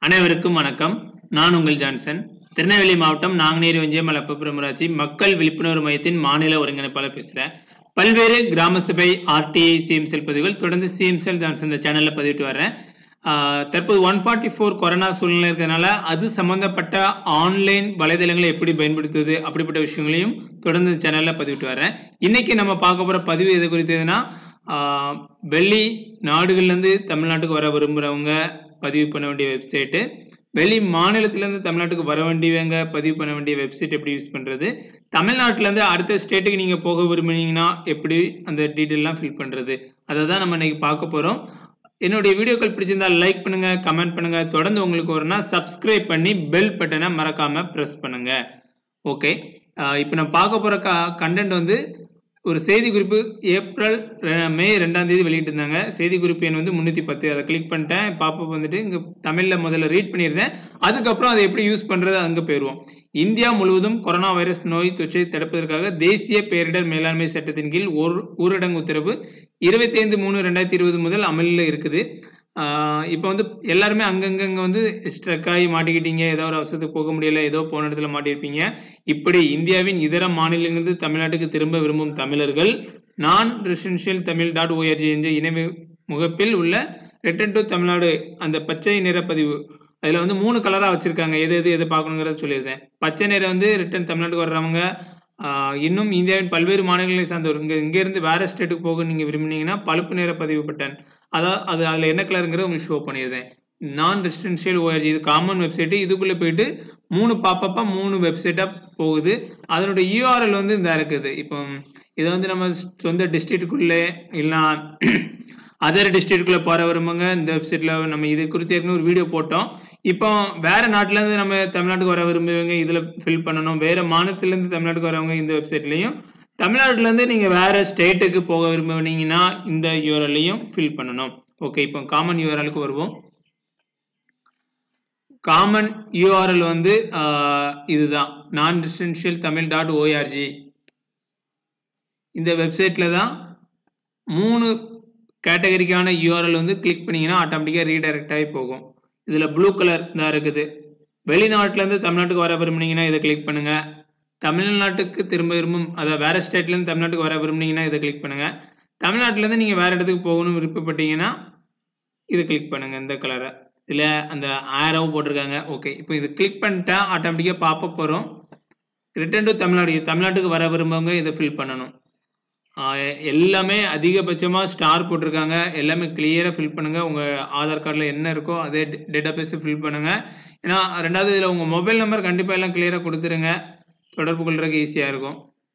அனைவருக்கும் வணக்கம் நான் உங்கள் ஜான்சன் திருநெல்வேலி மாவட்டம் நாங்குநேரி ஒன்றியம் லப்பபுரம் ஊராட்சி மக்கள் விழிப்புணர்வு மையத்தின் மாநில ஒருங்கிணைப்பாளர் பேசுறேன் பல்வேறு கிராம சபை ஆர்டிஐ சிஎம்செல் பதிவுகள் தொடர்ந்து சிஎம்செல் ஜான்சன் இந்த சேனல்ல பதிவிட்டு வர்றேன் ஆஹ் தற்போது ஒன் ஃபார்ட்டி ஃபோர் கொரோனா சூழ்நிலை இருக்கிறதுனால அது சம்பந்தப்பட்ட ஆன்லைன் வலைதளங்களை எப்படி பயன்படுத்துவது அப்படிப்பட்ட விஷயங்களையும் தொடர்ந்து இந்த சேனல்ல பதிவிட்டு வர்றேன் இன்னைக்கு நம்ம பார்க்க போற பதிவு எது குறித்ததுன்னா ஆஹ் வெளி நாடுகள்ல இருந்து தமிழ்நாட்டுக்கு வர விரும்புறவங்க பதிவு பண்ண வேண்டிய வெப்சைட்டு வெளி மாநிலத்துல இருந்து தமிழ்நாட்டுக்கு வர வேண்டியவங்க பதிவு பண்ண வேண்டிய வெப்சைட் எப்படி யூஸ் பண்றது தமிழ்நாட்டுல இருந்து அடுத்த ஸ்டேட்டுக்கு நீங்க போக விரும்புனீங்கன்னா எப்படி அந்த டீட்டெயிலாம் ஃபில் பண்றது அதை தான் நம்ம இன்னைக்கு பார்க்க போறோம் என்னுடைய வீடியோக்கள் பிடிச்சிருந்தா லைக் பண்ணுங்க கமெண்ட் பண்ணுங்க தொடர்ந்து உங்களுக்கு வரும்னா சப்ஸ்கிரைப் பண்ணி பெல் பட்டனை மறக்காம பிரஸ் பண்ணுங்க ஓகே இப்போ நான் பார்க்க போற கண்டென்ட் வந்து ஒரு செய்தி குறிப்பு ஏப்ரல் ரெ- மே ரெண்டாம் தேதி வெளியிட்டிருந்தாங்க செய்தி குறிப்பு எண் வந்து முந்நூற்றி பத்து அதை கிளிக் பண்ணிட்டேன் பாப்பப் வந்துட்டு இங்கே தமிழில் முதல்ல ரீட் பண்ணியிருந்தேன் அதுக்கப்புறம் அதை எப்படி யூஸ் பண்ணுறது அங்கே போயிடுவோம் இந்தியா முழுவதும் கொரோனா வைரஸ் நோய் தொற்றை தடுப்பதற்காக தேசிய பேரிடர் மேலாண்மை சட்டத்தின் கீழ் ஒரு ஊரடங்கு உத்தரவு இருபத்தி ஐந்து மூணு ரெண்டாயிரத்தி இருபது முதல் அமலில் இருக்குது இப்போ வந்து எல்லாருமே அங்கங்கங்க வந்து ஸ்ட்ரக் ஆகி மாட்டிக்கிட்டீங்க ஏதோ ஒரு அவசரத்துக்கு போக முடியல ஏதோ போன இடத்துல மாட்டியிருப்பீங்க இப்படி இந்தியாவின் இதர மாநிலங்களிலிருந்து தமிழ்நாட்டுக்கு திரும்ப விரும்பும் தமிழர்கள் நான் ரெசிடென்ஷியல் தமிழ் டாட் ஓஆர்ஜி என்ற இணைய முகப்பில் உள்ள ரிட்டன் டு தமிழ்நாடு அந்த பச்சை நிற பதிவு அதில் வந்து மூணு கலராக வச்சிருக்காங்க எது எது எது பார்க்கணுங்கிறத சொல்லியிருந்தேன் பச்சை நிறம் வந்து ரிட்டன் தமிழ்நாட்டுக்கு வர்றவங்க ஆஹ், இன்னும் இந்தியாவின் பல்வேறு மாநிலங்களை சார்ந்தவர் இங்கே இங்கேருந்து வேற ஸ்டேட்டுக்கு போக நீங்கள் விரும்புனீங்கன்னா பழுப்பு நிற பதிவு பட்டன் அதாவது அது அதில் என்ன கலருங்கிறத உங்களுக்கு ஷோ பண்ணியிருந்தேன் நான் ரெசிடென்ஷியல் ஓஆர்ஜி இது காமன் வெப்சைட்டு இதுக்குள்ளே போயிட்டு மூணு பாப்பப்பாக மூணு வெப்சைட்டாக போகுது அதனுடைய யூஆர்எல் வந்து இந்த இருக்குது இப்போ இதை வந்து நம்ம சொந்த டிஸ்ட்ரிக்ட்டுக்குள்ளே இல்லைனா அதர் டிஸ்ட்ரிக்ட்குள்ளே போகிற விரும்புங்க இந்த வெப்சைட்டில் நம்ம இது குறித்து ஏற்கனவே ஒரு வீடியோ போட்டோம் இப்போ வேற நாட்டிலேருந்து நம்ம தமிழ்நாட்டுக்கு வர விரும்புவங்க இதில் ஃபில் பண்ணணும் வேற மாநிலத்திலேருந்து தமிழ்நாட்டுக்கு வரவங்க இந்த வெப்சைட்லையும் தமிழ்நாட்டிலேருந்து நீங்கள் வேற ஸ்டேட்டுக்கு போக விரும்புனீங்கன்னா இந்த யூஆர்எல்லையும் ஃபில் பண்ணணும் ஓகே இப்போ காமன் யூஆர்எலுக்கு வருவோம் காமன் யூஆர்எல் வந்து ஆஹ், இதுதான் நான் ரெசிடென்ஷியல் தமிழ் டாட் ஓஆர்ஜி இந்த வெப்சைட்ல தான் மூணு கேட்டகரிக்கான யூஆர்எல் வந்து கிளிக் பண்ணீங்கன்னா ஆட்டோமேட்டிக்காக ரீடைரக்ட் ஆகி போகும் இதில் ப்ளூ கலர் தான் இருக்குது வெளிநாட்டிலேருந்து தமிழ்நாட்டுக்கு வர விரும்புனீங்கன்னா இதை கிளிக் பண்ணுங்க தமிழ்நாட்டுக்கு திரும்ப விரும்பும் அதாவது வேற ஸ்டேட்லேருந்து தமிழ்நாட்டுக்கு வர விரும்புனீங்கன்னா இதை கிளிக் பண்ணுங்க தமிழ்நாட்டிலேருந்து நீங்கள் வேற இடத்துக்கு போகணும்னு விருப்பப்பட்டீங்கன்னா இதை கிளிக் பண்ணுங்க இந்த கலரை இதில் அந்த ஆரோ போட்டிருக்காங்க ஓகே இப்போ இது கிளிக் பண்ணிட்டா ஆட்டோமேட்டிக்காக பாப்பப் வரும் ரிட்டர்ன் டு தமிழ்நாடு தமிழ்நாட்டுக்கு வர விரும்புவங்க இதை ஃபில் பண்ணணும் ஆஹ் எல்லாமே அதிகபட்சமாக ஸ்டார் போட்டிருக்காங்க எல்லாமே கிளியராக ஃபில் பண்ணுங்கள் உங்கள் ஆதார் கார்டில் என்ன இருக்கோ அதே டேட்டா பேஸை ஃபில் பண்ணுங்கள் ஏன்னா ரெண்டாவது இதில் உங்கள் மொபைல் நம்பர் கண்டிப்பாக எல்லாம் கிளியராக கொடுத்துருங்க தொடர்பு கொள்றதுக்கு ஈஸியாக இருக்கும்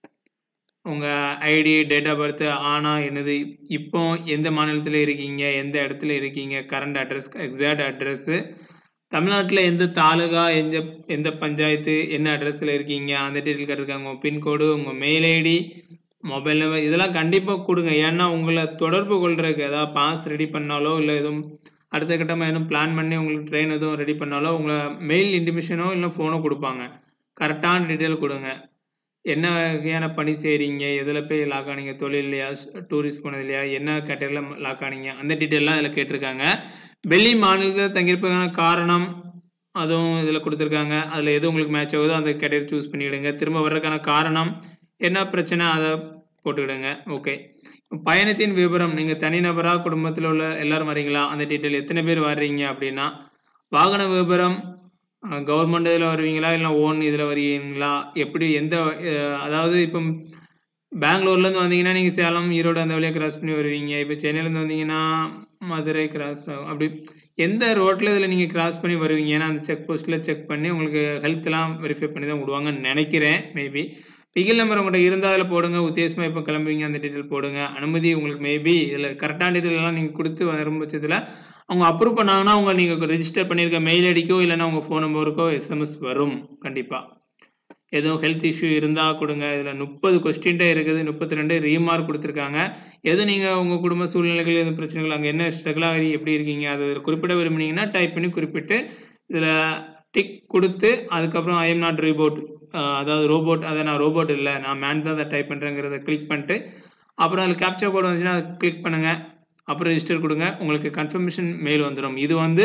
உங்கள் ஐடி டேட் ஆஃப் பர்த் ஆனா என்னது இப்போ எந்த மாநிலத்தில் இருக்கீங்க எந்த இடத்துல இருக்கீங்க கரண்ட் அட்ரஸ் எக்ஸாக்ட் அட்ரஸ்ஸு தமிழ்நாட்டில் எந்த தாலுகா எந்த எந்த பஞ்சாயத்து என்ன அட்ரஸில் இருக்கீங்க அந்த டீட்டெயில் கேட்டிருக்காங்க உங்கள் பின்கோடு உங்கள் மெயில் ஐடி மொபைல் நம்பர் இதெல்லாம் கண்டிப்பாக கொடுங்க ஏன்னா உங்களை தொடர்பு கொள்றதுக்கு ஏதாவது பாஸ் ரெடி பண்ணாலோ இல்லை எதுவும் அடுத்த கட்டமாக எதுவும் பிளான் பண்ணி உங்களுக்கு ட்ரெயின் எதுவும் ரெடி பண்ணாலோ உங்களை மெயில் இன்டிமேஷனோ இல்லை ஃபோனோ கொடுப்பாங்க கரெக்டான டீட்டெயில் கொடுங்க என்ன வகையான பணி செய்கிறீங்க எதில் போய் லாக் ஆனீங்க தொழில் இல்லையா டூரிஸ்ட் போனது இல்லையா என்ன கேட்டகரியில் லாக் ஆனீங்க அந்த டீட்டெயிலாம் இதில் கேட்டிருக்காங்க வெளி மாநிலத்தில் தங்கியிருப்பதற்கான காரணம் அதுவும் இதில் கொடுத்துருக்காங்க அதில் எது உங்களுக்கு மேட்ச் ஆகுதோ அந்த கேட்டகரி சூஸ் பண்ணிவிடுங்க திரும்ப வர்றதுக்கான காரணம் என்ன பிரச்சனை அதை போட்டுக்கிடுங்க ஓகே பயணத்தின் விவரம் நீங்கள் தனிநபராக குடும்பத்தில் உள்ள எல்லாரும் வரீங்களா அந்த டீட்டெயில் எத்தனை பேர் வர்றீங்க அப்படின்னா வாகன விவரம் கவர்மெண்ட் இதில் வருவீங்களா இல்லை ஓன் இதில் வருவீங்களா எப்படி எந்த அஹ், அதாவது இப்போ பெங்களூர்லேருந்து வந்தீங்கன்னா நீங்கள் சேலம் ஈரோடு அந்த வழியாக கிராஸ் பண்ணி வருவீங்க இப்போ சென்னையிலேருந்து வந்தீங்கன்னா மதுரை கிராஸ் ஆகும் அப்படி எந்த ரோட்டில் இதில் நீங்கள் கிராஸ் பண்ணி வருவீங்க ஏன்னா அந்த செக் போஸ்ட்டில் செக் பண்ணி உங்களுக்கு ஹெல்த்லாம் வெரிஃபை பண்ணி தான் விடுவாங்கன்னு நினைக்கிறேன் மேபி பிகில் நம்பர் உங்கள்கிட்ட இருந்தால் அதில் போடுங்க உத்தேசமாக எப்போ கிளம்புவீங்க அந்த டீட்டெயில் போடுங்க அனுமதி உங்களுக்கு மேபி இதில் கரெக்டான டீட்டெயில் எல்லாம் நீங்கள் கொடுத்து வரும் பட்சத்தில் அவங்க அப்ரூவ் பண்ணாங்கன்னா அவங்க நீங்கள் ரெஜிஸ்டர் பண்ணியிருக்க மெயில் ஐடிக்கோ இல்லைன்னா உங்கள் ஃபோன் நம்பருக்கோ எஸ்எம்எஸ் வரும் கண்டிப்பாக எதுவும் ஹெல்த் இஷ்யூ இருந்தால் கொடுங்க இதில் முப்பது கொஸ்டின்ட்டே இருக்குது முப்பத்தி ரெண்டு ரீமார்க் கொடுத்துருக்காங்க எதுவும் நீங்கள் உங்கள் குடும்ப சூழ்நிலைகள் எதுவும் பிரச்சனைகள் அங்கே என்ன ஸ்ட்ரகிள் ஆகி எப்படி இருக்கீங்க அதை இதில் குறிப்பிட விரும்புனீங்கன்னா டைப் பண்ணி குறிப்பிட்டு இதில் டிக் கொடுத்து அதுக்கப்புறம் ஐ எம் நாட் ரோபோட் அதாவது ரோபோட் அதை நான் ரோபோட் இல்லை நான் மேன் தான் அதை டைப் பண்ணுறேங்கிறத கிளிக் பண்ணிட்டு அப்புறம் அதில் கேப்சா கோட் வந்துச்சுன்னா அதை கிளிக் பண்ணுங்கள் அப்புறம் ரெஜிஸ்டர் கொடுங்க உங்களுக்கு கன்ஃபர்மேஷன் மெயில் வந்துடும் இது வந்து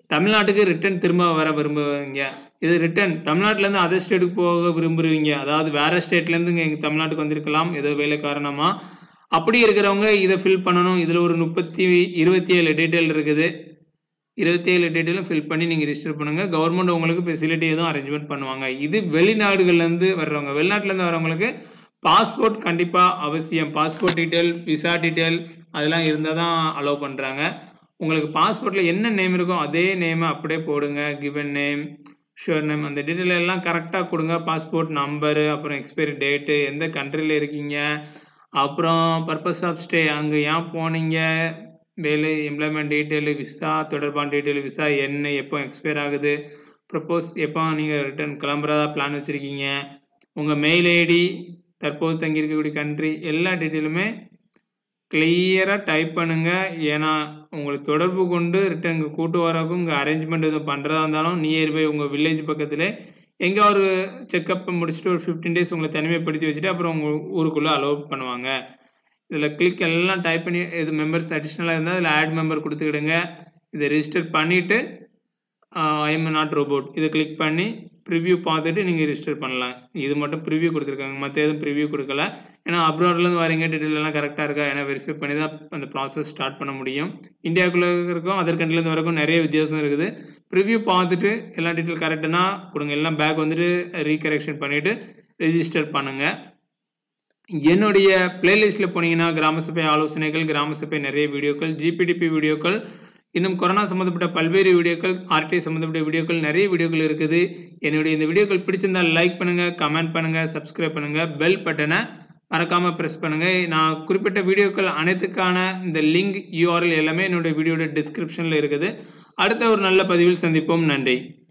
தமிழ்நாட்டுக்கு ரிட்டர்ன் திரும்ப வர விரும்புவீங்க இது ரிட்டர்ன் தமிழ்நாட்டிலேருந்து அதர் ஸ்டேட்டுக்கு போக விரும்புறீங்க அதாவது வேற ஸ்டேட்லேருந்து இங்கே எங்கள் தமிழ்நாட்டுக்கு வந்திருக்கலாம் ஏதோ வேலை காரணமாக அப்படி இருக்கிறவங்க இதை ஃபில் பண்ணணும் இதில் ஒரு முப்பத்தி இருபத்தி ஏழு டீட்டெயில் இருக்குது இருபத்தி ஏழு டீட்டெயிலும் ஃபில் பண்ணி நீங்கள் ரிஜிஸ்டர் பண்ணுங்கள் கவர்மெண்ட் உங்களுக்கு ஃபெசிலிட்டி எதுவும் அரேஞ்ச்மெண்ட் பண்ணுவாங்க இது வெளிநாடுகள்லேருந்து வர்றவங்க வெளிநாட்டிலேருந்து வரவங்களுக்கு பாஸ்போர்ட் கண்டிப்பாக அவசியம் பாஸ்போர்ட் டீட்டெயில் விசா டீட்டெயில் அதெல்லாம் இருந்தால் தான் அலோவ் பண்ணுறாங்க உங்களுக்கு பாஸ்போர்ட்டில் என்ன நேம் இருக்கோ அதே நேமை அப்படியே போடுங்க கிவன் நேம் ஷுவர் நேம் அந்த டீட்டெயில் எல்லாம் கரெக்டாக கொடுங்க பாஸ்போர்ட் நம்பரு அப்புறம் எக்ஸ்பைரி டேட்டு எந்த கண்ட்ரியில் இருக்கீங்க அப்புறம் பர்பஸ் ஆஃப் ஸ்டே அங்கே ஏன் போனீங்க வேலை எம்ப்ளாய்மெண்ட் டீட்டெயிலு விசா தொடர்பான டீட்டெயில் விசா என்ன எப்போ எக்ஸ்பயர் ஆகுது ப்ரப்போஸ் எப்போ நீங்கள் ரிட்டர்ன் கிளம்புறதா பிளான் வச்சுருக்கீங்க உங்கள் மெயில் ஐடி தற்போது தங்கியிருக்கக்கூடிய கண்ட்ரி எல்லா டீட்டெயிலுமே கிளியராக டைப் பண்ணுங்கள் ஏன்னா உங்களுக்கு தொடர்பு கொண்டு ரிட்டர்ன் இங்கே கூட்டு வரக்கும் இங்கே அரேஞ்ச்மெண்ட் எதுவும் பண்ணுறதா இருந்தாலும் நியர்பை உங்கள் வில்லேஜ் பக்கத்தில் எங்கே ஒரு செக்கப் முடிச்சுட்டு ஒரு ஃபிஃப்டீன் டேஸ் உங்களை தனிமைப்படுத்தி வச்சுட்டு அப்புறம் உங்கள் ஊருக்குள்ளே அலோவ் பண்ணுவாங்க இதில் கிளிக் எல்லாம் டைப் பண்ணி இது மெம்பர்ஸ் அடிஷ்னலாக இருந்தால் இதில் ஆட் மெம்பர் கொடுத்துக்கிடுங்க இதை ரெஜிஸ்டர் பண்ணிவிட்டு ஐஎம் நாட் ரோபோட் இதை கிளிக் பண்ணி ப்ரிவ்யூ பார்த்துட்டு நீங்கள் ரெஜிஸ்டர் பண்ணலாம் இது மட்டும் ப்ரிவ்யூ கொடுத்துருக்காங்க மற்ற எதுவும் ப்ரிவ்யூ கொடுக்கல ஏன்னா அப்ராட்லேருந்து வரீங்க டீட்டெயில் எல்லாம் கரெக்டாக இருக்கா ஏன்னா வெரிஃபை பண்ணி தான் அந்த ப்ராசஸ் ஸ்டார்ட் பண்ண முடியும் இந்தியாவுக்குள்ளே இருக்கும் அதர் கண்ட்ரிலேருந்து வரக்கும் நிறைய வித்தியாசம் இருக்குது ப்ரிவ்யூ பார்த்துட்டு எல்லா டீட்டெயில் கரெக்டுனா கொடுங்க எல்லாம் பேக் வந்துட்டு ரீகரெக்ஷன் பண்ணிவிட்டு ரெஜிஸ்டர் பண்ணுங்கள் என்னுடைய பிளேலிஸ்ட்டில் போனீங்கன்னா கிராம சபை ஆலோசனைகள் கிராம சபை நிறைய வீடியோக்கள் ஜிபிடிபி வீடியோக்கள் இன்னும் கொரோனா சம்மந்தப்பட்ட பல்வேறு வீடியோக்கள் ஆர்டிஐ சம்மந்தப்பட்ட வீடியோக்கள் நிறைய வீடியோக்கள் இருக்குது என்னுடைய இந்த வீடியோக்கள் பிடிச்சிருந்தால் லைக் பண்ணுங்கள் கமெண்ட் பண்ணுங்கள் சப்ஸ்கிரைப் பண்ணுங்கள் பெல் பட்டனை மறக்காமல் ப்ரெஸ் பண்ணுங்கள் நான் குறிப்பிட்ட வீடியோக்கள் அனைத்துக்கான இந்த லிங்க் யூஆர்எல் எல்லாமே என்னுடைய வீடியோட டிஸ்கிரிப்ஷனில் இருக்குது அடுத்த ஒரு நல்ல பதிவில் சந்திப்போம் நன்றி